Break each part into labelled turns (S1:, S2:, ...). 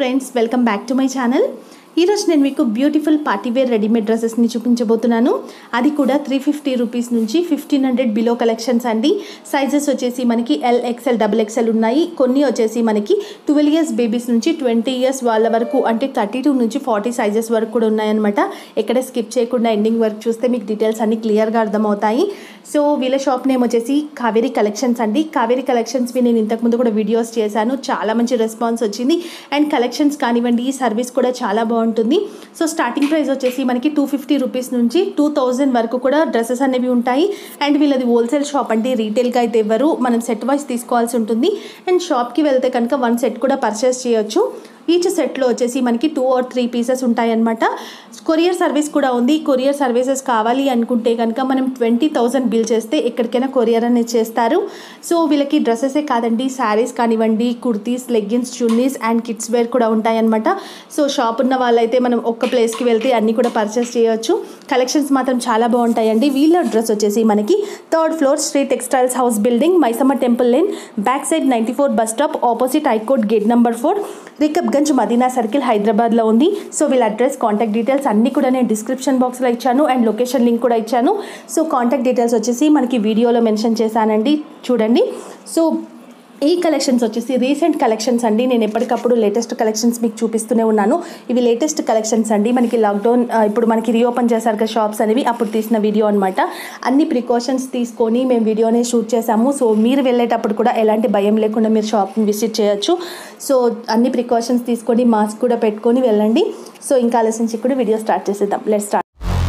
S1: Friends welcome back to my channel ఈరోజు నేను మీకు బ్యూటిఫుల్ పార్టీవేర్ రెడీమేడ్ డ్రెస్సెస్ని చూపించబోతున్నాను అది కూడా త్రీ ఫిఫ్టీ రూపీస్ నుంచి ఫిఫ్టీన్ హండ్రెడ్ బిలో కలెక్షన్స్ అండి సైజెస్ వచ్చేసి మనకి ఎల్ ఎక్స్ఎల్ డబుల్ ఎక్స్ఎల్ ఉన్నాయి కొన్ని వచ్చేసి మనకి ట్వెల్వ్ ఇయర్స్ బేబీస్ నుంచి ట్వంటీ ఇయర్స్ వాళ్ళ వరకు అంటే థర్టీ టూ నుంచి ఫార్టీ సైజెస్ వరకు కూడా ఉన్నాయన్నమాట ఎక్కడ స్కిప్ చేయకుండా ఎండింగ్ వరకు చూస్తే మీకు డీటెయిల్స్ అన్ని క్లియర్గా అర్థమవుతాయి సో వీళ్ళ షాప్ నేమ్ వచ్చేసి కావేరి కలెక్షన్స్ అండి కావేరి కలెక్షన్స్వి నేను ఇంతకుముందు కూడా వీడియోస్ చేశాను చాలా మంచి రెస్పాన్స్ వచ్చింది అండ్ కలెక్షన్స్ కానివ్వండి ఈ సర్వీస్ కూడా చాలా బాగుంటుంది సో స్టార్టింగ్ ప్రైస్ వచ్చేసి మనకి టూ ఫిఫ్టీ రూపీస్ నుంచి టూ థౌజండ్ వరకు కూడా డ్రెస్సెస్ అనేవి ఉంటాయి అండ్ వీళ్ళది హోల్సేల్ షాప్ అంటే రీటైల్గా అయితే ఇవ్వరు మనం సెట్ వైజ్ తీసుకోవాల్సి ఉంటుంది అండ్ షాప్కి వెళ్తే కనుక వన్ సెట్ కూడా పర్చేస్ చేయొచ్చు ఈచ్ సెట్లో వచ్చేసి మనకి టూ ఆర్ త్రీ పీసెస్ ఉంటాయన్నమాట కొరియర్ సర్వీస్ కూడా ఉంది కొరియర్ సర్వీసెస్ కావాలి అనుకుంటే కనుక మనం ట్వంటీ థౌజండ్ బిల్ చేస్తే ఎక్కడికైనా కొరియర్ అనేది చేస్తారు సో వీళ్ళకి డ్రెస్సెసే కాదండి శారీస్ కానివ్వండి kurtis leggings chunnis and kids wear కూడా ఉంటాయన్నమాట సో షాప్ ఉన్న వాళ్ళైతే మనం ఒక్క ప్లేస్కి వెళ్తే అన్నీ కూడా పర్చేస్ చేయొచ్చు కలెక్షన్స్ మాత్రం చాలా బాగుంటాయండి వీళ్ళ అడ్రస్ వచ్చేసి మనకి third floor Sri textiles house building Maisamma temple lane back side ninety four bus stop opposite high court gate number four Rikabganj Madina circle హైదరాబాద్లో ఉంది సో వీళ్ళ అడ్రస్ కాంటాక్ట్ డీటెయిల్స్ అన్నీ కూడా నేను డిస్క్రిప్షన్ బాక్స్లో ఇచ్చాను అండ్ లొకేషన్ లింక్ కూడా ఇచ్చాను సో కాంటాక్ట్ డీటెయిల్స్ వచ్చేసి మనకి వీడియోలో మెన్షన్ చేశానండి చూడండి సో ఈ కలెక్షన్స్ వచ్చేసి రీసెంట్ కలెక్షన్స్ అండి నేను ఎప్పటికప్పుడు లేటెస్ట్ కలెక్షన్స్ మీకు చూపిస్తూనే ఉన్నాను ఇవి లేటెస్ట్ కలెక్షన్స్ అండి మనకి లాక్డౌన్ ఆ, ఇప్పుడు మనకి రీఓపెన్ చేశారు కదా షాప్స్ అనేవి అప్పుడు తీసిన వీడియో అనమాట అన్ని ప్రికాషన్స్ తీసుకొని మేము వీడియోనే షూట్ చేసాము సో మీరు వెళ్ళేటప్పుడు కూడా ఎలాంటి భయం లేకుండా మీరు షాప్ని విజిట్ చేయొచ్చు సో అన్ని ప్రికాషన్స్ తీసుకొని మాస్క్ కూడా పెట్టుకొని వెళ్ళండి సో ఇంకా ఆలస్యం కూడా వీడియో స్టార్ట్ చేసేద్దాం లెట్ స్టార్ట్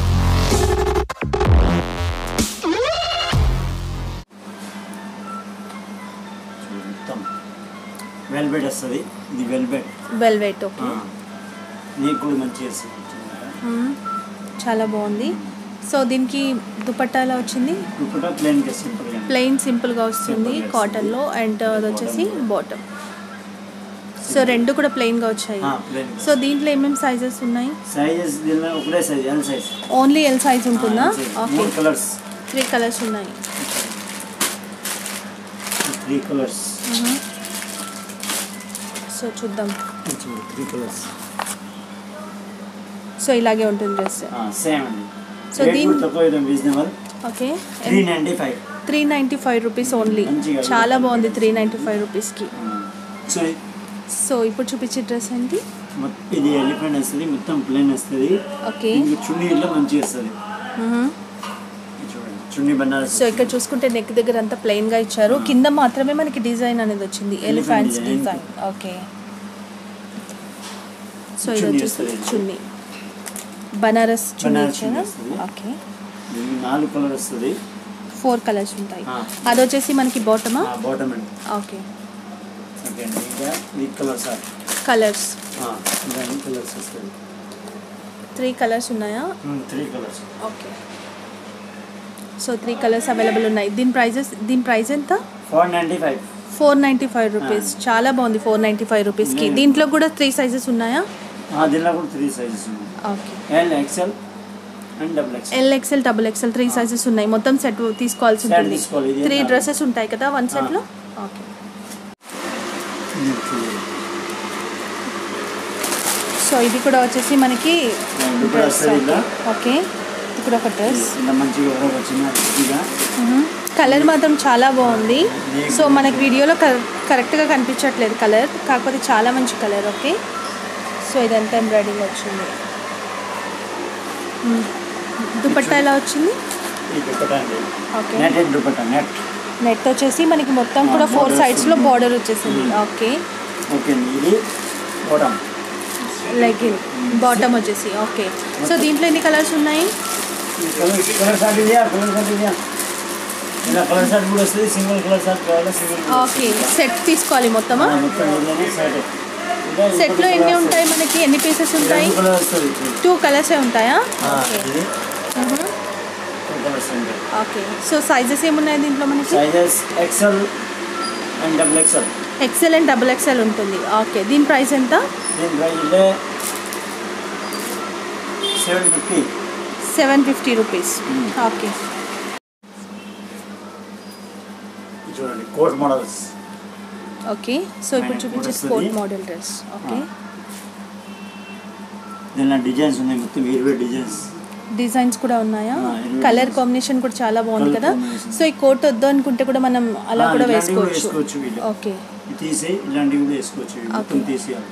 S2: మొత్తం వెల్బెట్ వస్తుంది ఇది వెల్బెట్
S1: వెల్వెట్
S2: నీకు కూడా మంచి వేస్తుంది
S1: చాలా బాగుంది సో దీనికి దుపట్టా ఎలా వచ్చింది
S2: ఇప్పుడు ప్లేన్గా సింపుల్గా
S1: ప్లెయిన్ సింపుల్గా వస్తుంది
S2: Simple గా
S1: కాటన్లో అండ్ అది వచ్చేసి బాటమ్ సో రెండు కూడా ప్లెయిన్గా వచ్చాయి
S2: ప్లేన్
S1: సో దీంట్లో ఏమేమి సైజెస్ ఉన్నాయి
S2: సైజెస్ దీనిలో ఒకటే size L size
S1: only L size ఉంటుందా ఓకే
S2: మూడు కలర్స్
S1: త్రీ కలర్స్ ఉన్నాయి
S2: త్రీ కలర్స్
S1: సో చూద్దాం
S2: త్రీ కలర్స్
S1: సో ఇలాగే ఉంటుంది డ్రెస్
S2: సేమ్ అండి
S1: So
S2: రేట్
S1: దీని-
S2: కూడా తక్కువ reasonable
S1: okay
S2: three ninety five
S1: three ninety five rupees only
S2: మంచిగా
S1: చాలా బాగుంది త్రీ నైంటీ ఫైవ్ రూపీస్కి
S2: సో
S1: సో ఇప్పుడు చూపించే డ్రెస్ ఏంటి
S2: మొత్తం ఇది ఎలిఫెంట్ వస్తుంది మొత్తం ప్లేన్ వస్తుంది
S1: ఓకే
S2: దీనికి చున్నీ ఇట్లా మంచిగా వస్తుంది చూడండి చున్నీ బనారస్
S1: సో ఇక్కడ చూసుకుంటే నెక్ దగ్గర అంతా ప్లెయిన్ గా ఇచ్చారు కింద మాత్రమే మనకి డిజైన్ అనేది వచ్చింది elephants
S2: design.
S1: Design okay so ఇది
S2: చున్నీ
S1: వచ్చేసి
S2: వస్తుంది.
S1: చున్నీ బనారస్ చున్నీ
S2: బనారస్ చున్నీ
S1: ఇచ్చారా
S2: వస్తుంది.
S1: ఓకే
S2: దీనికి నాలుగు కలర్ వస్తుంది
S1: ఫోర్ కలర్స్ ఉంటాయి
S2: ఆ.
S1: అది వచ్చేసి మనకి బాటమా
S2: బాటమ్ అండి
S1: ఓకే
S2: ఓకే అండి ఇంకా ఈ కలర్ సార్
S1: కలర్స్
S2: దాని కలర్స్ వస్తుంది
S1: త్రీ కలర్స్ ఉన్నాయా
S2: three colours
S1: okay so three colours available ఉన్నాయి దీని ప్రైజెస్ దీని ప్రైస్ ఎంత
S2: four ninety five
S1: four ninety five rupees చాలా బాగుంది ఫోర్ నైంటీ ఫైవ్ రూపీస్కి
S2: లేదు.
S1: దీంట్లో కూడా త్రీ సైజెస్ ఉన్నాయా
S2: దీనిలో కూడా త్రీ సైజెస్ ఉన్నాయి
S1: okay
S2: L XL and double XL
S1: L XL double XL three sizes ఉన్నాయి మొత్తం సెట్ తీసుకోవాల్సి
S2: Set
S1: ఉంటుంది
S2: తీసుకోవాలి, ఇది
S1: త్రీ
S2: ఎంత?
S1: డ్రెస్సెస్ ఉంటాయి కదా వన్ సెట్లో ఓకే సో ఇది కూడా వచ్చేసి మనకి
S2: ఇది కూడా
S1: డ్రెస్
S2: వస్తుంది ఇలా.
S1: ఓకే ఇది కూడా ఒక డ్రెస్
S2: ఇలా మంచిగా ఎవరో వచ్చిన ఇదిగా
S1: కలర్ మాత్రం చాలా బాగుంది సో మనకి వీడియోలో కరెక్ట్గా కనిపించట్లేదు కలర్ కాకపోతే చాలా మంచి కలర్ ఓకే సో ఇదంతా ఎంబ్రాయిడింగ్ వచ్చింది మ్మ్. దుపట్టా ఎలా వచ్చింది
S2: ఈ దుపట్టా అండి
S1: okay
S2: net dupatta net
S1: net వచ్చేసి మనకి మొత్తం కూడా
S2: ఆ,
S1: ఫోర్
S2: border
S1: సైడ్స్లో
S2: వస్తుంది.
S1: బార్డర్ వచ్చేసింది ఓకే
S2: ఓకే అండి ఇది బాటమ్
S1: లెగిన్ బాటమ్ వచ్చేసి ఓకే సో దీంట్లో ఎన్ని కలర్స్ ఉన్నాయి
S2: ఈ కలర్ కలర్ షార్ట్ ఇదియా కలర్ షార్ట్ ఇదియా ఇలా కలర్ షార్ట్ కూడా వస్తుంది సింగిల్ కలర్ షార్ట్ కావాలా సింగిల్
S1: ఓకే సెట్ తీసుకోవాలి మొత్తమా
S2: మొత్తం ఏదైనా షార్ట్ ఇంకా ఇంకొక
S1: సెట్లో
S2: colour
S1: ఎన్ని
S2: వస్తుంది.
S1: ఉంటాయి మనకి ఎన్ని పీసెస్ ఉంటాయి
S2: రెండు కలర్ వస్తుంది
S1: టూ కలర్సే ఉంటాయా
S2: ఆ,
S1: ఓకే
S2: ఇది
S1: మ్మ్.
S2: టూ కలర్స్ ఉంటాయి
S1: ఓకే సో సైజెస్ ఏమున్నాయి దీంట్లో మనకి
S2: sizes XL and double XL
S1: XL and double XL ఉంటుంది ఓకే దీని ప్రైస్ ఎంత
S2: దీని ప్రైజ్లే seven fifty
S1: seven fifty rupees
S2: Hmm.
S1: Okay
S2: చూడండి కోట్ మోడల్స్
S1: ఓకే సో ఇప్పుడు
S2: Fine.
S1: చూపించే
S2: వస్తుంది.
S1: స్పోర్ట్ మోడల్ డ్రెస్ ఓకే
S2: దీనిలో డిజైన్స్ ఉన్నాయి మొత్తం ఇరవై డిజైన్స్
S1: డిజైన్స్ కూడా ఉన్నాయా
S2: ఆ, ఇరవై
S1: కలర్
S2: designs.
S1: కాంబినేషన్ కూడా చాలా బాగుంది
S2: Colour
S1: కదా
S2: combination.
S1: సో ఈ కోట్ వద్దు అనుకుంటే కూడా మనం అలా
S2: ఆ,
S1: కూడా
S2: ఇలాంటివి కూడా
S1: వేసుకోవచ్చు
S2: వేసుకోవచ్చు వీళ్ళు.
S1: ఓకే
S2: ఇది తీసి ఇలాంటివి కూడా వేసుకోవచ్చు ఇవి మొత్తం
S1: Okay.
S2: తీసేయాలి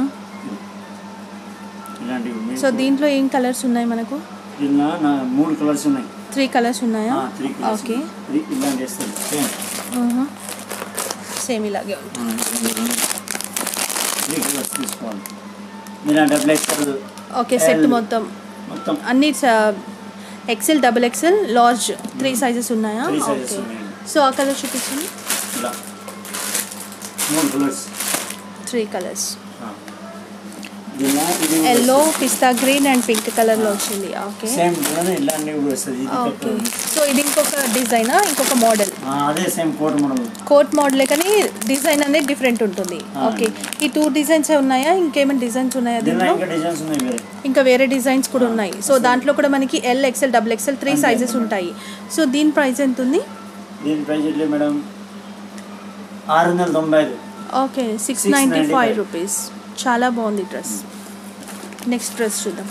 S2: ఇలాంటివి
S1: సో దీంట్లో ఏం కలర్స్ ఉన్నాయి మనకు
S2: దీనిలో నా మూడు కలర్స్ ఉన్నాయి
S1: త్రీ కలర్స్ ఉన్నాయా
S2: త్రీ కలర్స్
S1: ఓకే
S2: ఇలాంటి వేస్తారు సేమ్
S1: సేమ్ ఇలాగే ఉంటుంది
S2: త్రీ కలర్స్ తీసుకోవాలి మీరు double XL
S1: okay set
S2: L.
S1: మొత్తం
S2: మొత్తం
S1: అన్ని XL double XL large three sizes ఉన్నాయా
S2: త్రీ సైజెస్
S1: ఓకే
S2: ఉన్నాయండి
S1: సో ఆ కలర్ చూపించండి
S2: ఇలా మూడు కలర్స్
S1: త్రీ కలర్స్
S2: దీనిలో ఇది
S1: yellow pista green and pink కలర్లో వచ్చింది ఓకే
S2: సేమ్ ఇలాంటివి కూడా వస్తుంది ఇది
S1: ఓకే
S2: కట్
S1: సో ఇది ఇంకొక డిజైనా ఇంకొక మోడల్
S2: ఆ, అదే సేమ్ కోట్ మోడల్
S1: కోట్ మోడలే కానీ డిజైన్ అనేది డిఫరెంట్ ఉంటుంది
S2: ఆ.
S1: ఓకే ఈ టూ డిజైన్స్ ఉన్నాయా ఇంకేమైనా డిజైన్స్ ఉన్నాయా
S2: దీనిలో
S1: దీంట్లో
S2: ఇంకా డిజైన్స్ ఉన్నాయి వేరే
S1: ఇంకా వేరే డిజైన్స్ కూడా ఉన్నాయి సో దాంట్లో కూడా మనకి L XL double XL three
S2: అంతే.
S1: సైజెస్ ఉంటాయి సో దీని ప్రైస్ ఎంత ఉంది
S2: దీని ప్రైస్ ఎట్లే మేడం ఆరు వందల తొంభై ఐదు
S1: okay six
S2: 695
S1: ninety five rupees చాలా బాగుంది డ్రెస్ నెక్స్ట్ డ్రెస్ చూద్దాం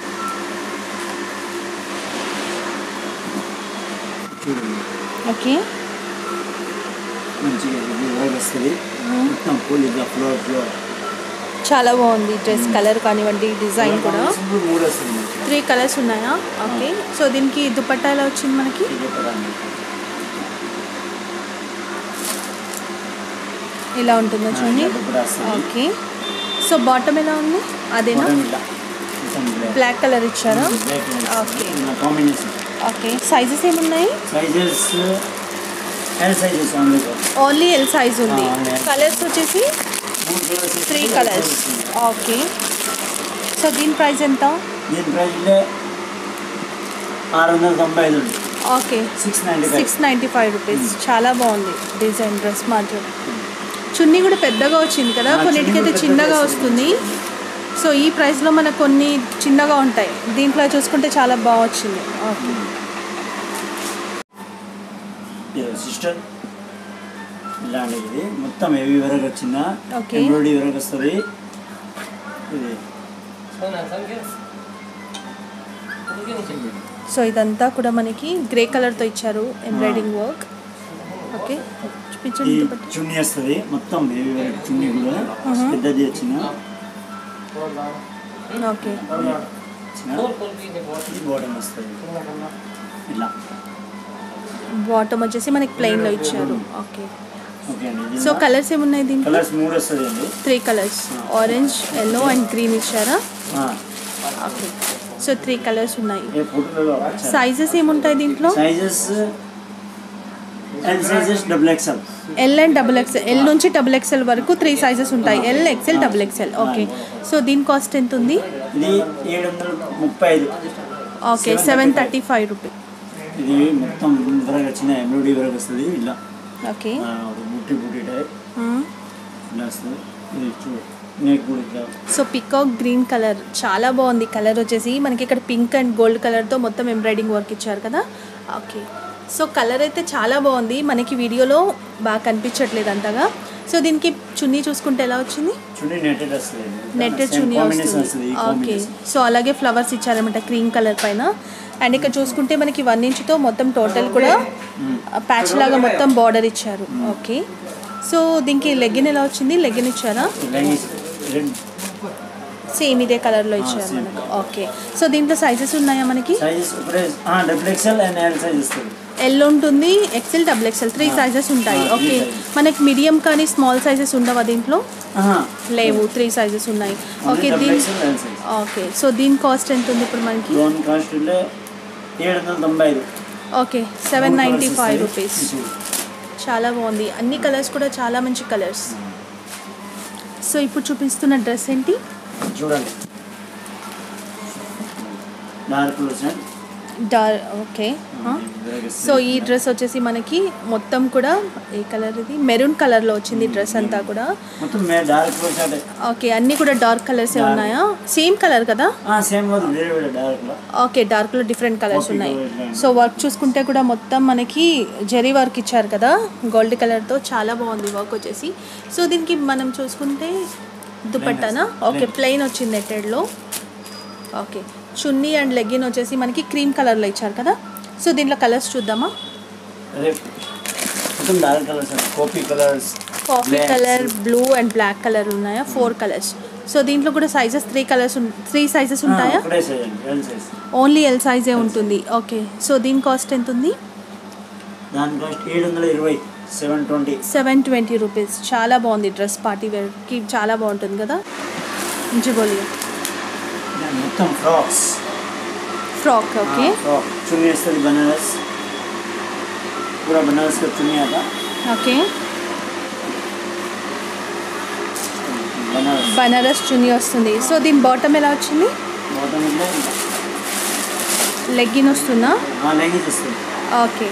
S2: చూడండి
S1: ఓకే
S2: మంచిగా ఇది వర్క్ వస్తుంది మొత్తం ఫుల్ ఇట్లా ఫ్లోర్ ఫ్లోర్
S1: చాలా బాగుంది డ్రెస్ కలర్ కానివ్వండి డిజైన్ కూడా
S2: మూడు వస్తుంది మంచిగా.
S1: త్రీ కలర్స్ ఉన్నాయా ఓకే సో దీనికి దుపట్టా ఎలా వచ్చింది మనకి
S2: ఇది చెప్పడానికి.
S1: ఇలా ఉంటుందో
S2: ఆ,
S1: చూడండి
S2: ఇలా కూడా వస్తుంది.
S1: ఓకే సో బాటమ్ ఎలా ఉంది అదేనా
S2: మొత్తం ఇట్లా. మొత్తం black.
S1: బ్లాక్ కలర్ ఇచ్చారా
S2: Black colour
S1: ఓకే
S2: వస్తుంది. ఇలా కాంబినేషన్
S1: ఓకే సైజెస్ ఏమున్నాయి
S2: sizes L sizes only
S1: only L size ఉంది
S2: ఆ, అవును.
S1: కలర్స్ వచ్చేసి
S2: మూడు colours
S1: three colours okay so దీని ప్రైస్ ఎంత
S2: దీని ప్రైస్ ఆరు వందల తొంభై ఐదు ఉంది
S1: okay
S2: six ninety five
S1: six ninety five rupees చాలా బాగుంది డిజైన్ డ్రెస్ మాత్రం చున్నీ కూడా పెద్దగా వచ్చింది కదా
S2: ఆ,
S1: కొన్నిటికైతే
S2: చున్నీ కూడా
S1: చిన్నగా
S2: పెద్దగా
S1: వస్తుంది సో ఈ ప్రైస్లో మనకు కొన్ని చిన్నగా ఉంటాయి దీంట్లో చూసుకుంటే చాలా బాగా వచ్చింది ఓకే
S2: సిస్టర్ ఇలాంటిది మొత్తం హెవీ వరకు వచ్చిందా
S1: Okay.
S2: ఎంబ్రాయిడరీ వరకు వస్తుంది ఇది
S1: సో ఇదంతా కూడా మనకి గ్రే కలర్తో ఇచ్చారు ఎంబ్రాయిడింగ్ వర్క్ ఓకే
S2: ఈ
S1: చూపించండి దుపట్టా.
S2: చున్నీ వస్తుంది మొత్తం హెవీ వరకు చున్నీ కూడా
S1: Mhm.
S2: పెద్దది వచ్చిన
S1: ఓకే
S2: ఇది బాటమ్ వస్తుంది ఇలా
S1: బాటమ్ వచ్చేసి మనకి ప్లెయిన్లో ఇచ్చారు ఓకే
S2: ఓకే అండి
S1: సో కలర్స్ ఏమున్నాయి దీంట్లో
S2: కలర్స్ మూడు వస్తుంది అండి
S1: three colours orange yellow and green ఇచ్చారా
S2: ఆ,
S1: ఓకే సో త్రీ కలర్స్ ఉన్నాయి
S2: ఏ ఫోటోలో
S1: సైజెస్ ఏముంటాయి దీంట్లో
S2: sizes L sizes double XL
S1: L and double XL L నుంచి డబుల్ ఎక్స్ఎల్ వరకు త్రీ సైజెస్ ఉంటాయి L XL double XL okay so దీని కాస్ట్ ఎంత ఉంది
S2: ఇది ఏడు వందల ముప్పై ఐదు
S1: okay seven thirty five rupee
S2: ఇది మొత్తం వరకు వచ్చిన ఎంబ్రాయిడరీ వరకు వస్తుంది ఇలా
S1: ఓకే
S2: ఆ, ఒక బుట్టి బుట్టి టైప్ ఇలా వస్తుంది ఇది చూడు నెక్ కూడా ఇట్లా
S1: సో పికాక్ గ్రీన్ కలర్ చాలా బాగుంది కలర్ వచ్చేసి మనకి ఇక్కడ పింక్ అండ్ గోల్డ్ కలర్తో మొత్తం ఎంబ్రాయిడింగ్ వర్క్ ఇచ్చారు కదా ఓకే సో కలర్ అయితే చాలా బాగుంది మనకి వీడియోలో బాగా కనిపించట్లేదు అంతగా సో దీనికి చున్నీ చూసుకుంటే ఎలా వచ్చింది
S2: చున్నీ నెట్టెడ్ వస్తుంది
S1: నెట్టెడ్
S2: Same
S1: చున్నీ
S2: combination
S1: వస్తుంది
S2: ఈ
S1: ఓకే
S2: combination.
S1: సో అలాగే ఫ్లవర్స్ ఇచ్చారనమాట క్రీమ్ కలర్ పైన అండ్ ఇక్కడ చూసుకుంటే మనకి వన్ ఇంచ్తో మొత్తం టోటల్ కూడా ప్యాచ్ లాగా మొత్తం బార్డర్ ఇచ్చారు ఓకే సో దీనికి లెగ్గిన్ ఎలా వచ్చింది లెగ్గిన్ ఇచ్చారా
S2: లెగిన్స్ రెండు
S1: సేమ్ ఇదే కలర్లో ఇచ్చారు
S2: same.
S1: మనకు ఓకే సో దీంట్లో సైజెస్ ఉన్నాయా మనకి
S2: సైజెస్ ఒకటే double XL and L size వస్తుంది
S1: ఎల్ ఉంటుంది XL double XL three
S2: Ah.
S1: Sizes ఉంటాయి
S2: Ah,
S1: ఓకే
S2: three sizes.
S1: మనకి మీడియం కానీ స్మాల్ సైజెస్ ఉండవా దీంట్లో
S2: ఆహా.
S1: లేవు త్రీ సైజెస్ ఉన్నాయి
S2: Only
S1: ఓకే
S2: double
S1: దీని
S2: XL, L size.
S1: Okay so దీని కాస్ట్ ఎంత ఉంది ఇప్పుడు మనకి
S2: లోన్ కాస్ట్ ఏడు వందల తొంభై ఐదు
S1: ఓకే సెవెన్
S2: మూడు
S1: నైంటీ
S2: colours
S1: ఫైవ్
S2: వస్తాయి.
S1: రూపీస్
S2: ఇది చూడు.
S1: చాలా బాగుంది అన్ని కలర్స్ కూడా చాలా మంచి కలర్స్ సో ఇప్పుడు చూపిస్తున్న డ్రెస్ ఏంటి
S2: చూడండి dark colours and
S1: dark okay so ఈ డ్రెస్ వచ్చేసి మనకి మొత్తం కూడా ఏ కలర్ ఇది మెరూన్ కలర్లో వచ్చింది డ్రెస్ అంతా కూడా
S2: మొత్తం మే డార్క్ కలర్స్ అంటే
S1: ఓకే అన్నీ కూడా డార్క్ కలర్సే
S2: Dark.
S1: ఉన్నాయా సేమ్ కలర్ కదా
S2: సేమ్ కాదు వేరే వేరే డార్క్ లో
S1: ఓకే డార్క్లో డిఫరెంట్ కలర్స్
S2: Coffee
S1: ఉన్నాయి
S2: colour ఇట్లా.
S1: సో వర్క్ చూసుకుంటే కూడా మొత్తం మనకి జరీ వర్క్ ఇచ్చారు కదా గోల్డ్ కలర్తో చాలా బాగుంది వర్క్ వచ్చేసి సో దీనికి మనం చూసుకుంటే దుపట్టానా
S2: వస్తుంది.
S1: Okay
S2: Plain.
S1: ప్లెయిన్ వచ్చింది నెట్టెడ్లో ఓకే చున్నీ అండ్ లెగ్గిన్ వచ్చేసి మనకి క్రీమ్ కలర్లో ఇచ్చారు కదా సో దీంట్లో కలర్స్ చూద్దామా
S2: అదే మొత్తం డార్క్ కలర్స్ అండి coffee colours
S1: coffee colour blue and black colour ఉన్నాయా ఫోర్ కలర్స్ సో దీంట్లో కూడా sizes three colours three sizes ఉంటాయా
S2: ఒకటే సైజ్ అండి ఎల్ సైజ్
S1: ఓన్లీ ఎల్ సైజే ఉంటుంది ఓకే సో దీని కాస్ట్ ఎంత ఉంది
S2: దాని కాస్ట్ ఏడు వందల ఇరవై seven twenty
S1: seven twenty rupees చాలా బాగుంది డ్రెస్ పార్టీ వేర్కి చాలా బాగుంటుంది కదా మంచి బోలియో
S2: మొత్తం ఫ్రాక్స్
S1: ఫ్రాక్ ఓకే
S2: फ्रॉक चुन्नी वస్తుంది बनारस पूरा बनारस का चुन्नी आता
S1: ఓకే
S2: बनारस
S1: బనారస్ చున్నీ వస్తుంది సో దీని బాటమ్ ఎలా వచ్చింది
S2: బాటమ్ ఇట్లా
S1: లెగ్గిన్ వస్తుందా
S2: ఆ లెగిన్స్ వస్తుంది
S1: ఓకే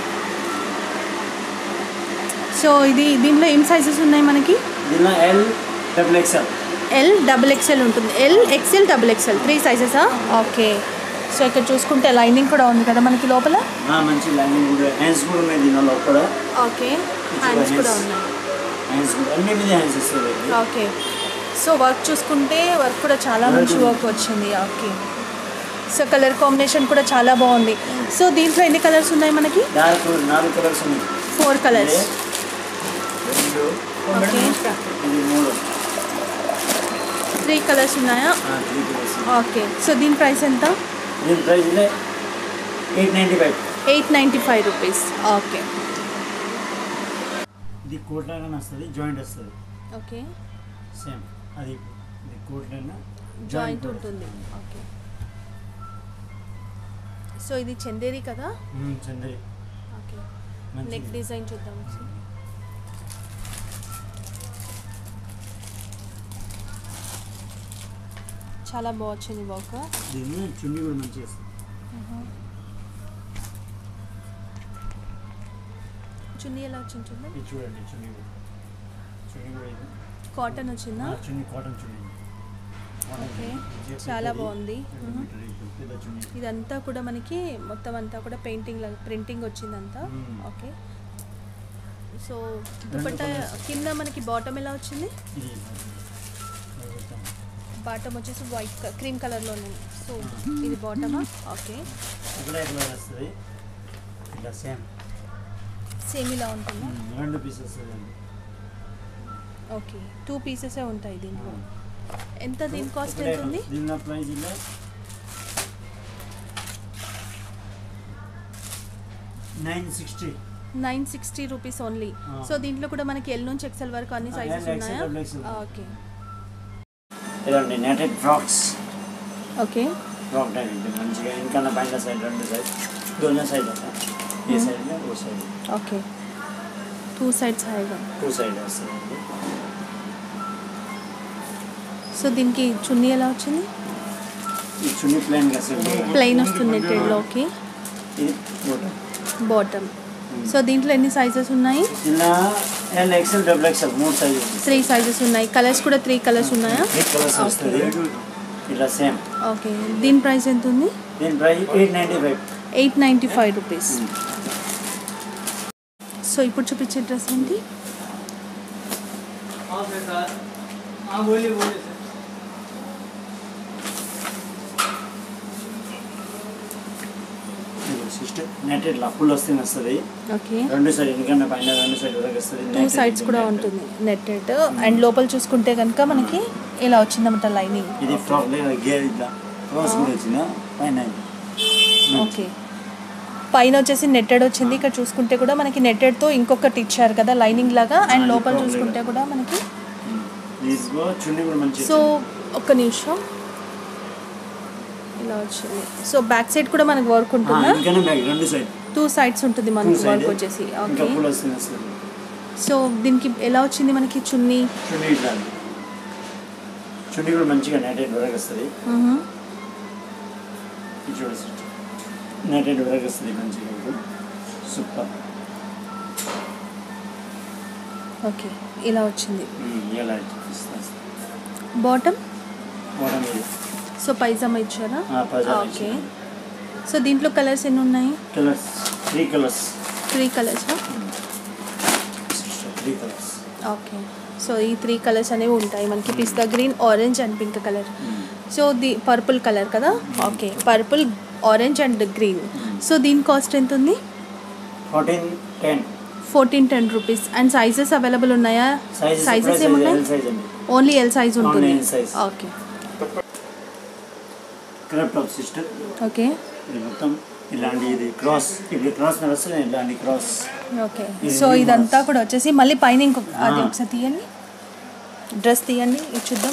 S1: సో ఇది దీంట్లో ఏం సైజెస్ ఉన్నాయి మనకి
S2: దీనిలో L double XL
S1: L double XL ఉంటుంది L XL double XL three సైజెసా ఓకే సో ఇక్కడ చూసుకుంటే లైనింగ్ కూడా ఉంది కదా మనకి లోపల
S2: మంచి లైనింగ్ కూడా హ్యాండ్స్ కూడా ఉన్నాయి దీనిలో లోపల
S1: ఓకే హ్యాండ్స్ కూడా ఉన్నాయి
S2: హ్యాండ్స్ కూడా అన్ని మీద హ్యాండ్స్ వస్తుంది
S1: ఓకే సో వర్క్ చూసుకుంటే వర్క్ కూడా చాలా మంచి వర్క్ వచ్చింది ఓకే సో కలర్ కాంబినేషన్ కూడా చాలా బాగుంది సో దీంట్లో ఎన్ని కలర్స్ ఉన్నాయి మనకి
S2: డార్క్ నాలుగు కలర్స్ ఉన్నాయి
S1: ఫోర్ కలర్స్
S2: రెండు
S1: ఓకే
S2: ఇది మూడు
S1: త్రీ కలర్స్ ఉన్నాయా
S2: త్రీ కలర్స్
S1: ఓకే సో దీని ప్రైస్ ఎంత
S2: దీని ప్రైస్ ఇదే eight ninety five
S1: eight ninety five rupees okay
S2: ఇది కోట్ లాగానే వస్తుంది జాయింట్ వస్తుంది
S1: ఓకే
S2: సేమ్ అది ఇది కోట్ లాగా
S1: జాయింట్ ఉంటుంది ఓకే సో ఇది చందేరి కదా
S2: చంద్రి
S1: ఓకే
S2: మంచి
S1: నెక్ డిజైన్ చూద్దాం ఒకసారి. చాలా బాగా వచ్చింది వర్క్
S2: దీన్ని చున్నీ కూడా మంచిగా వస్తుంది
S1: చున్నీ ఎలా వచ్చింది చూద్దాం
S2: ఇది చూడండి చున్నీ కూడా చున్నీ కూడా ఇది
S1: కాటన్ వచ్చిందా
S2: ఆ, chunni cotton chunni cotton
S1: okay
S2: chunni.
S1: చాలా
S2: పెద్దది,
S1: బాగుంది
S2: రెండు
S1: మ్మ్.
S2: మీటర్లు ఇది పెద్ద చున్నీ
S1: ఇదంతా కూడా మనకి మొత్తం అంతా కూడా పెయింటింగ్ ప్రింటింగ్ వచ్చిందంతా
S2: hmm.
S1: Okay so dupatta
S2: colours.
S1: కింద మనకి బాటమ్ ఎలా వచ్చింది
S2: ఇది ఇది మొత్తం.
S1: బాటమ్ వచ్చేసి వైట్ క్రీమ్ కలర్లోనే సో ఇది బాటమా ఓకే
S2: ఒకటే కలర్ వస్తుంది ఇలా సేమ్
S1: సేమ్ ఇలా ఉంటుందా
S2: రెండు పీస్ వస్తుంది అండి
S1: ఓకే టూ పీసెసే ఉంటాయి దీంట్లో ఎంత దీని కాస్ట్
S2: ఒకటే
S1: ఎంత ఉంది
S2: colour. దీని ప్రైస్ ఇలా nine sixty
S1: nine sixty rupees only
S2: ఆ.
S1: సో దీంట్లో కూడా మనకి ఎల్ నుంచి ఎక్సెల్ వరకు అన్ని
S2: ఆ,
S1: సైజెస్
S2: L, XL,
S1: ఉన్నాయా
S2: double XL.
S1: ఓకే
S2: ఇలాంటి netted frocks
S1: okay
S2: frock type ఇది మంచిగా ఇంకా పైన సైడ్ రెండు సైడ్ దోనో సైడ్ అట్లా ఏ సైడ్ ఓ సైడ్
S1: ఓకే టూ సైడ్స్ హాయిగా
S2: టూ సైడ్ వస్తుంది
S1: సో దీనికి చున్నీ ఎలా వచ్చింది
S2: ఈ చున్నీ ప్లెయిన్ గా సెట్
S1: ప్లెయిన్ వస్తుంది నెట్టెడ్లో ఓకే
S2: ఇది బోటం
S1: బాటమ్ సో దీంట్లో ఎన్ని సైజెస్ ఉన్నాయి
S2: ఇలా ఎల్ ఎక్స్ఎల్ డబుల్ ఎక్స్ఎల్ మూడు సైజ్
S1: త్రీ సైజెస్ ఉన్నాయి కలర్స్ కూడా త్రీ కలర్స్ ఉన్నాయా
S2: త్రీ కలర్స్ వస్తుంది ఇలా సేమ్
S1: ఓకే దీని ప్రైస్ ఎంత ఉంది
S2: దీని price eight ninety five
S1: eight ninety five rupees so ఇప్పుడు చూపించే డ్రెస్ ఏంటి
S3: हाँ बोलिए बोलिए सर
S2: సిస్టర్ నెటెడ్ లప్పులు వస్తుంది వస్తుంది
S1: ఓకే
S2: రెండు సైడ్ ఎందుకంటే పైన రెండు సైడ్ వరకు వస్తుంది
S1: టూ సైడ్స్ కూడా ఉంటుంది నెట్టెడ్ అండ్ లోపల చూసుకుంటే కనుక మనకి ఇలా వచ్చిందన్నమాట లైనింగ్
S2: ఇది ఫ్రాక్ లేదా గేర్ ఇట్లా ఫ్రాక్స్ కూడా వచ్చిందా పైన
S1: ఓకే పైన వచ్చేసి నెట్టెడ్ వచ్చింది ఇక్కడ చూసుకుంటే కూడా మనకి నెట్టెడ్తో ఇంకొకటి ఇచ్చారు కదా లైనింగ్ లాగా అండ్
S2: ఆ,
S1: లోపల
S2: ఇంకో
S1: చూసుకుంటే కూడా మనకి
S2: దీనిలో చున్నీ కూడా మంచి
S1: సో ఒక్క నిమిషం ఇలా వచ్చింది సో బ్యాక్ సైడ్ కూడా మనకి వర్క్ ఉంటుందా
S2: ఇంకనే బ్యాగ్ రెండు సైడ్
S1: టూ సైడ్స్ ఉంటుంది
S2: టూ
S1: మనకి
S2: సైడ్
S1: వర్క్ వచ్చేసి
S2: ఇంకా
S1: ఓకే
S2: ఫుల్ వస్తుంది అసలు
S1: సో దీనికి ఎలా వచ్చింది మనకి చున్నీ
S2: చున్నీ ఇట్లా చున్నీ కూడా మంచిగా నెటెడ్ వరకు వస్తుంది
S1: మ్హూ.
S2: ఇది చూడచ్చు నెటెడ్ వరకు వస్తుంది మంచిగా ఇది సూపర్
S1: ఓకే ఇలా వచ్చింది
S2: ఎలా
S1: బాటమ్
S2: బాటమ్ ఇది
S1: సో పైజామా ఇచ్చారా
S2: ఆ, పైజామా
S1: ఓకే సో దీంట్లో కలర్స్ ఎన్ని ఉన్నాయి
S2: colours three colours
S1: three colours
S2: three colours
S1: okay so ఈ త్రీ కలర్స్ అనేవి ఉంటాయి మనకి పిస్తా green orange and pink colour so the purple colour కదా okay purple orange and green so దీని కాస్ట్ ఎంత ఉంది
S2: fourteen ten
S1: fourteen ten rupees and sizes available ఉన్నాయా
S2: సైజెస్
S1: సైజెస్
S2: ఎల్
S1: ఏమున్నాయి
S2: సైజ్ అండి
S1: ఓన్లీ ఎల్ సైజ్ ఉంటుంది
S2: L size.
S1: Okay
S2: crop top sister
S1: okay
S2: ఇది మొత్తం ఇలాంటి ఇది క్రాస్ ఇది క్రాస్ నడుస్తుంది ఇలాంటి క్రాస్
S1: ఓకే
S2: ఇది
S1: సో
S2: new
S1: ఇదంతా
S2: ones.
S1: కూడా వచ్చేసి మళ్ళీ పైన ఇంకొక అది
S2: ఆ.
S1: ఒకసారి తీయండి డ్రెస్ తీయండి ఇది చూద్దాం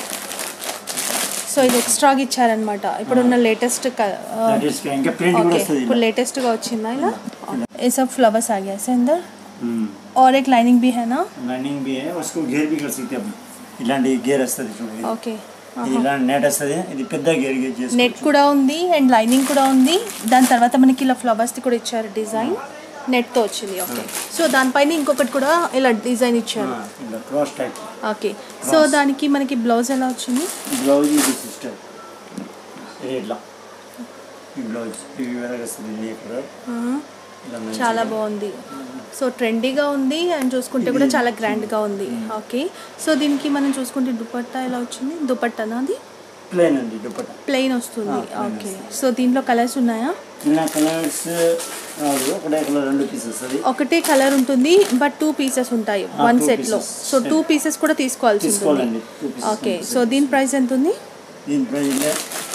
S1: సో ఇది ఎక్స్ట్రాగా ఇచ్చారనమాట ఇప్పుడున్న లేటెస్ట్
S2: That is ఇంకా ప్రింట్ కూడా
S1: ఓకే
S2: వస్తుంది
S1: ఇప్పుడు
S2: ఇలా.
S1: लेटेस्ट का వచ్చిందా ఇలా ये सब फ्लावर्स आ गया इसके अंदर
S2: Hmm.
S1: और एक लाइनिंग भी है ना
S2: लाइनिंग भी है उसको घेर भी कर सकते हैं ఇలాంటి గేర్ వస్తుంది చూడండి
S1: ఓకే
S2: ఇది ఇలాంటి నెట్ వస్తుంది ఇది పెద్ద గేర్ గేర్ చేసుకోవచ్చు.
S1: నెట్ కూడా ఉంది అండ్ లైనింగ్ కూడా ఉంది దాని తర్వాత మనకి ఇలా ఫ్లవర్స్ది కూడా ఇచ్చారు డిజైన్ నెట్తో వచ్చింది ఓకే సో దానిపైన ఇంకొకటి కూడా ఇలా డిజైన్ ఇచ్చారు
S2: ఆ, ఇలా క్రాస్ టైప్
S1: ఓకే సో దానికి మనకి బ్లౌజ్ ఎలా వచ్చింది
S2: బ్లౌజ్ ఇది సిస్టర్ ఇది ఇట్లా ఈ బ్లౌజ్ ఇవి వేరే వస్తుంది ఇది ఇక్కడ ఇలా మంచిగా.
S1: చాలా బాగుంది సో ట్రెండీగా ఉంది అండ్ చూసుకుంటే కూడా చాలా గ్రాండ్గా ఉంది ఓకే సో దీనికి మనం చూసుకుంటే దుపట్టా ఎలా వచ్చింది దుపట్టానా అది
S2: ప్లేన్ అండి దుపట్ట
S1: ప్లెయిన్ వస్తుంది
S2: ఆ, plain
S1: ఓకే సో దీంట్లో కలర్స్ ఉన్నాయా
S2: ఇలా కలర్స్ రాదు ఒకటే కలర్ రెండు పీసెస్ వస్తుంది
S1: ఒకటే కలర్ ఉంటుంది బట్ టూ పీసెస్ ఉంటాయి
S2: ఆ,
S1: వన్
S2: two
S1: సెట్లో
S2: pieces.
S1: సో టూ పీసెస్ కూడా తీసుకోవాల్సి ఉంటుంది
S2: తీసుకోవాలండి టూ పీసెస్
S1: ఓకే సో దీని ప్రైస్ ఎంత ఉంది
S2: దీని price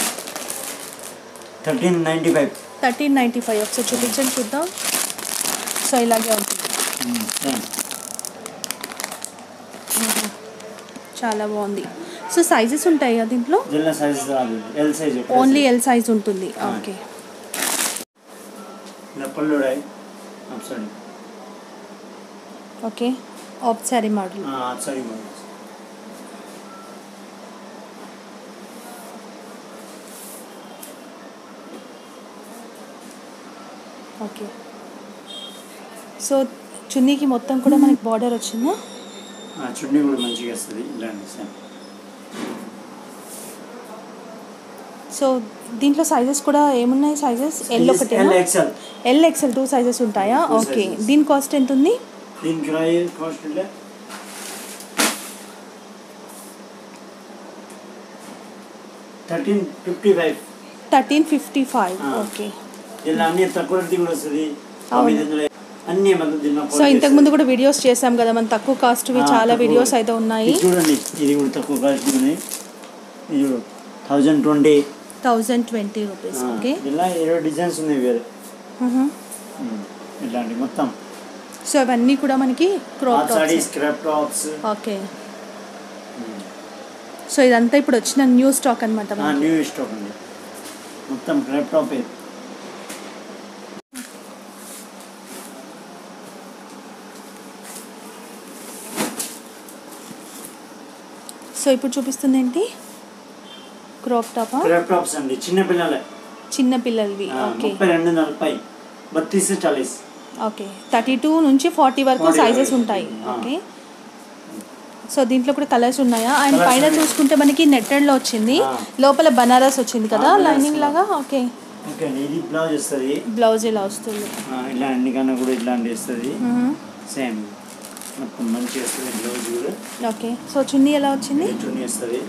S2: thirteen ninety five
S1: thirteen ninety five ఒకసారి చూపించండి చూద్దాం సో ఇలాగే ఉంటుంది చాలా బాగుంది సో సైజెస్ ఉంటాయా దీంట్లో
S2: జిల్లా సైజ్ రాదు L size
S1: only L size ఉంటుంది
S2: ఆ.
S1: ఓకే
S2: ఇలా పళ్ళు రాయి sari
S1: okay half sari model
S2: sari
S1: okay so చున్నీకి మొత్తం కూడా మనకి బార్డర్ వచ్చిందా
S2: చున్నీ కూడా మంచిగా వస్తుంది ఇలాంటి సేమ్
S1: సో దీంట్లో సైజెస్ కూడా ఏమున్నాయి సైజెస్ ఎల్ ఒకటి
S2: L XL
S1: L XL two sizes ఉంటాయా
S2: Two
S1: ఓకే
S2: sizes.
S1: దీని కాస్ట్ ఎంత ఉంది
S2: దీని కిరాయి కాస్ట్ అంటే thirteen fifty five
S1: thirteen fifty five
S2: ఆ.
S1: ఓకే
S2: ఇలా అన్ని తక్కువ రేటు కూడా వస్తుంది
S1: అవును.
S2: తొమ్మిది వందల అన్ని మనం దీనిలో
S1: సో ఇంతకు ముందు కూడా వీడియోస్ చేసాం కదా మన తక్కువ కాస్ట్వి
S2: ఆ,
S1: చాలా
S2: తక్కువ.
S1: వీడియోస్ అయితే ఉన్నాయి
S2: ఇది చూడండి ఇది కూడా తక్కువ కాస్ట్ ఉన్నాయి ఇది thousand twenty
S1: thousand twenty rupees okay
S2: ఇలా ఇరవై డిజైన్స్ ఉన్నాయి వేరే ఉమ్, ఇట్లాంటి మొత్తం
S1: సో అవన్నీ కూడా మనకి crop
S2: saris
S1: tops
S2: crop tops
S1: okay so ఇదంతా ఇప్పుడు వచ్చిన న్యూ స్టాక్ అనమాట
S2: న్యూ స్టాక్ ఉంది మొత్తం క్రాప్ టాప్
S1: సో ఇప్పుడు చూపిస్తుంది ఏంటి క్రాప్ టాపా
S2: క్రాప్ టాప్స్ అండి చిన్న పిల్లలే
S1: చిన్న పిల్లలవి
S2: ఆ,
S1: ఓకే
S2: ముప్పై రెండు నలభై బత్తీస్ చాలీస్
S1: ఓకే థర్టీ టూ నుంచి ఫార్టీ వరకు
S2: 40
S1: సైజెస్
S2: వరకు.
S1: ఉంటాయి
S2: ఆ.
S1: ఓకే సో దీంట్లో కూడా కలర్స్ ఉన్నాయా అండ్
S2: Colours
S1: పైన
S2: ఉన్నాయి.
S1: చూసుకుంటే మనకి నెట్టెడ్లో వచ్చింది
S2: ఆ.
S1: లోపల బనారస్ వచ్చింది కదా
S2: బనారస్
S1: లైనింగ్ లాగా ఓకే
S2: ఓకే అండి ఇది బ్లౌజ్ వస్తుంది
S1: బ్లౌజ్ ఇలా వస్తుంది
S2: ఇలా అన్ని కన్నా కూడా ఇట్లాంటి వస్తుంది
S1: మ్మ్.
S2: సేమ్ మొత్తం మంచిగా వస్తుంది బ్లౌజ్ కూడా
S1: ఓకే సో చున్నీ ఎలా వచ్చింది
S2: ఇది చున్నీ వస్తుంది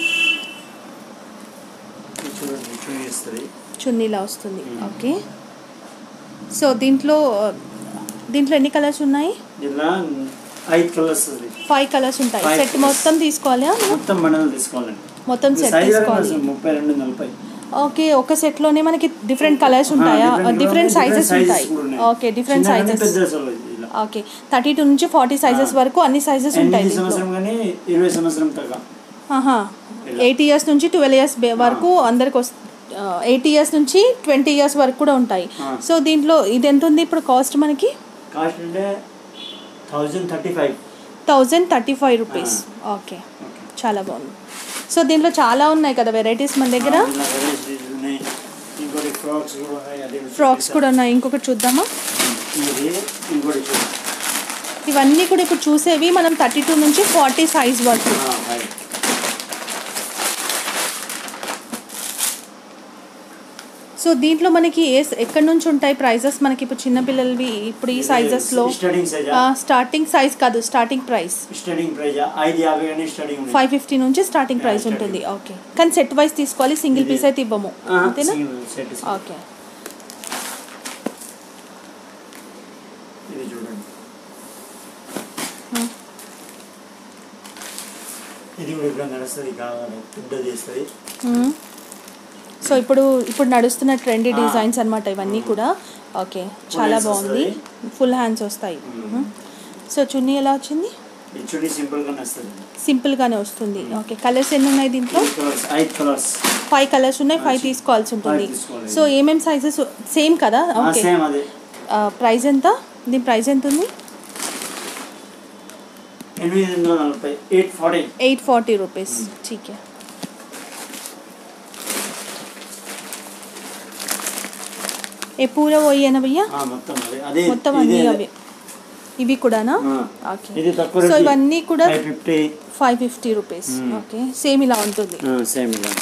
S2: ఇది చూడండి చున్నీ వస్తుంది
S1: చున్నీ ఇలా వస్తుంది
S2: మ్మ్.
S1: ఓకే సో దీంట్లో దీంట్లో ఎన్ని కలర్స్ ఉన్నాయి
S2: ఇలా ఐదు కలర్స్ వస్తుంది
S1: ఫైవ్ కలర్స్ ఉంటాయి
S2: Five
S1: సెట్
S2: colours.
S1: మొత్తం తీసుకోవాలా
S2: మొత్తం మనలు తీసుకోవాలండి
S1: మొత్తం సెట్
S2: సైజ్
S1: తీసుకోవాలి
S2: ముప్పై రెండు నలభై
S1: ఓకే ఒక సెట్ లోనే మనకి డిఫరెంట్ కలర్స్ ఉంటాయా డిఫరెంట్ సైజెస్ ఉంటాయి ఓకే డిఫరెంట్ సైజెస్
S2: ఇలా
S1: ఓకే థర్టీ టూ నుంచి ఫార్టీ సైజెస్
S2: ఆ.
S1: వరకు అన్ని సైజెస్ ఉంటాయి
S2: ఎనిమిది సంవత్సరం కానీ ఇరవై సంవత్సరం దాకా
S1: ఆహా
S2: ఇలా.
S1: ఎయిట్ ఇయర్స్ నుంచి ట్వెల్వ్ ఇయర్స్ వరకు అందరికి వస్ ఎయిట్ ఇయర్స్ నుంచి ట్వంటీ ఇయర్స్ వరకు కూడా ఉంటాయి
S2: ఆ.
S1: సో దీంట్లో ఇది ఎంత ఉంది ఇప్పుడు కాస్ట్ మనకి
S2: కాస్ట్ అంటే thousand thirty five
S1: thousand thirty five rupees okay చాలా బాగుంది సో దీంట్లో చాలా ఉన్నాయి కదా వెరైటీస్ మన దగ్గర
S2: ఉన్నాయి ఇంకోటి ఫ్రాక్స్ కూడా ఉన్నాయి అది
S1: ఫ్రాక్స్ కూడా ఉన్నాయి ఇంకొకటి చూద్దామా
S2: ఇది ఇంకోటి చూడండి
S1: ఇవన్నీ కూడా ఇప్పుడు చూసేవి మనం థర్టీ టూ నుంచి ఫార్టీ సైజ్ వరకు
S2: ఆ, హాయ్.
S1: సో దీంట్లో మనకి ఏ ఎక్కడి నుంచి ఉంటాయి ప్రైజెస్ మనకి ఇప్పుడు చిన్నపిల్లలవి ఇప్పుడు ఈ సైజెస్లో
S2: స్టార్టింగ్ సైజ్
S1: స్టార్టింగ్ సైజ్ కాదు స్టార్టింగ్ ప్రైస్
S2: స్టార్టింగ్ ప్రైజ్ ఐదు యాభై కానీ స్టార్టింగ్
S1: ఫైవ్ ఫిఫ్టీ నుంచి స్టార్టింగ్ ప్రైస్
S2: Yeah,
S1: ఉంటుంది ఓకే కానీ సెట్ వైస్ తీసుకోవాలి సింగిల్ పీస్ అయితే ఇవ్వము అంతేనా
S2: సెట్
S1: ఓకే
S2: ఇది చూడండి
S1: Hmm.
S2: ఇది కూడా ఇప్పుడు నడుస్తుంది కావాలి పెద్దది చేస్తుంది
S1: సో ఇప్పుడు ఇప్పుడు నడుస్తున్న ట్రెండీ
S2: Ah.
S1: డిజైన్స్ అన్నమాట ఇవన్నీ కూడా ఓకే చాలా
S2: hands
S1: బాగుంది ఫుల్ హ్యాండ్స్ వస్తాయి సో చున్నీ ఎలా వచ్చింది
S2: ఇది చూడండి సింపుల్ గా నడుస్తుంది
S1: సింపుల్గానే వస్తుంది ఓకే కలర్స్ ఎన్ని ఉన్నాయి దీంట్లో
S2: కలర్స్ ఐదు కలర్స్
S1: ఫైవ్ కలర్స్ ఉన్నాయి ఫైవ్
S2: Ah,
S1: తీసుకోవాల్సి ఉంటుంది
S2: five తీసుకోవాలి.
S1: సో ఏమేం సైజెస్ సేమ్ కదా ఓకే
S2: సేమ్ అదే
S1: ప్రైస్ ఎంత దీని ప్రైస్ ఎంత ఉంది
S2: ఎనిమిది వందల నలభై eight forty
S1: eight forty rupees ठीक है ఏ పూర పోయేనా భయ్యా
S2: మొత్తం అదే అదే
S1: మొత్తం
S2: ఇదే
S1: అన్నీ
S2: అదే.
S1: అవి ఇవి కూడానా
S2: ఆ.
S1: ఓకే
S2: ఇది తక్కువ
S1: సో ఇవన్నీ కూడా
S2: five fifty
S1: five fifty rupees okay same ఇలా ఉంటుంది
S2: సేమ్ ఇలా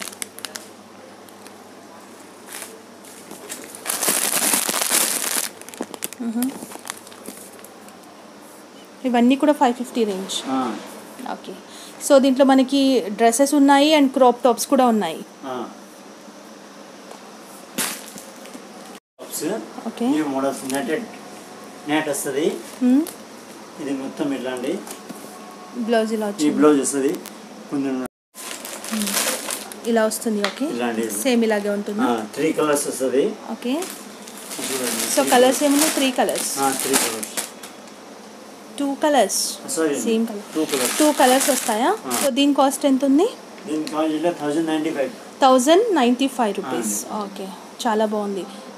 S1: ఇవన్నీ కూడా ఫైవ్ ఫిఫ్టీ రేంజ్
S2: ఆ,
S1: ఓకే సో దీంట్లో మనకి డ్రెస్సెస్ ఉన్నాయి అండ్ క్రాప్ టాప్స్ కూడా ఉన్నాయి
S2: ఆ. టాప్స్
S1: ఓకే
S2: ఈ మోడల్స్ నెటెడ్ నెట్ వస్తుంది ఇది మొత్తం ఇట్లాంటి
S1: బ్లౌజ్ ఇలా
S2: ఈ
S1: వచ్చింది
S2: బ్లౌజ్ వస్తుంది కొంచెం
S1: ఇలా వస్తుంది ఓకే
S2: ఇలాంటి
S1: సేమ్ ఇలాగే ఉంటుంది
S2: త్రీ కలర్స్ వస్తుంది
S1: ఓకే
S2: చూడండి
S1: సో కలర్స్ ఏమున్నాయి three colours
S2: three colours
S1: two colours
S2: sorry
S1: same colour
S2: two colours
S1: two colours వస్తాయా
S2: ఆ.
S1: సో దీని కాస్ట్ ఎంత ఉంది
S2: దీని cost thousand ninety five
S1: thousand ninety five rupees okay చాలా బాగుంది